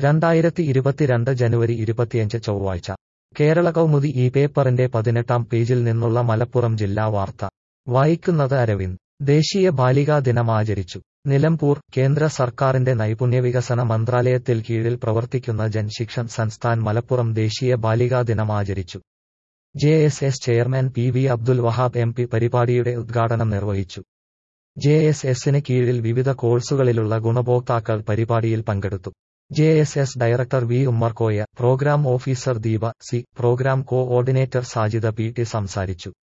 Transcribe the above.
രണ്ടായിരത്തി ഇരുപത്തിരണ്ട് ജനുവരി ഇരുപത്തിയഞ്ച് ചൊവ്വാഴ്ച കേരള കൗമുദി ഈ പേപ്പറിന്റെ പതിനെട്ടാം പേജിൽ നിന്നുള്ള മലപ്പുറം ജില്ലാ വാർത്ത വായിക്കുന്നത് അരവിന്ദ് ദേശീയ ബാലികാ ദിനം ആചരിച്ചു നിലമ്പൂർ കേന്ദ്ര സർക്കാരിന്റെ നൈപുണ്യവികസന മന്ത്രാലയത്തിൽ കീഴിൽ പ്രവർത്തിക്കുന്ന ജൻശിക്ഷൻ സംസ്ഥാൻ മലപ്പുറം ദേശീയ ബാലികാ ദിനം ആചരിച്ചു J S S chairman P V Abdul Wahab M P പരിപാടിയുടെ ഉദ്ഘാടനം നിർവഹിച്ചു ജെ എസ് എസിന് കീഴിൽ വിവിധ കോഴ്സുകളിലുള്ള ഗുണഭോക്താക്കൾ പരിപാടിയിൽ പങ്കെടുത്തു J S S director V Ummerkoya program officer Deepa C program coordinator Sajida P T സംസാരിച്ചു